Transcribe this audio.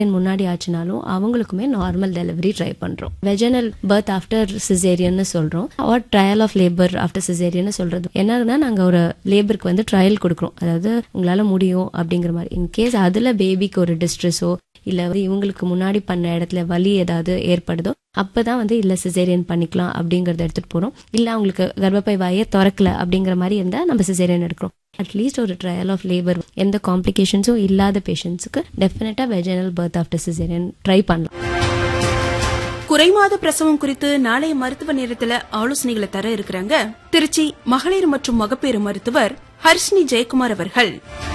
முன்னாடி ஆச்சுனாலும் அவங்களுக்குமே நார்மல் டெலிவரி ட்ரை பண்றோம் வெஜனல் பர்த் ஆஃப்டர் சிசேரியன்னு சொல்றோம் or trial of labour after சிசேரியன்னு சொல்றது என்னன்னா நாங்க ஒரு லேபருக்கு வந்து ட்ரையல் கொடுக்குறோம் அதாவது உங்களால முடியும் அப்படிங்கிற மாதிரி இன்கேஸ் அதுல பேபிக்கு ஒரு டிஸ்ட்ரெஸோ இல்ல வந்து இவங்களுக்கு முன்னாடி பண்ண இடத்துல வலி ஏதாவது ஏற்படுதோ அப்பதான் வந்து இல்ல சிசேரியன் பண்ணிக்கலாம் அப்படிங்கறத எடுத்துட்டு போறோம் இல்ல அவங்களுக்கு கர்ப்பப்பை வாயே திறக்கல அப்படிங்கிற மாதிரி இருந்தா நம்ம சிசேரியன் எடுக்கிறோம் அட்லீஸ்ட் ஒரு ட்ரையல் ஆஃப் லேபர் எந்த காம்ப்ளிகேஷன்ஸும் இல்லாத பேஷண்ட்ஸுக்கு டெஃபினட்டா vaginal birth after caesarean try பண்ணலாம் குறைமாத பிரசவம் குறித்து நாளைய மருத்துவ நேரத்துல ஆலோசனைகளை தர இருக்கிறாங்க திருச்சி மகளிர் மற்றும் மகப்பேறு மருத்துவர் ஹர்ஷினி ஜெயக்குமார் அவர்கள்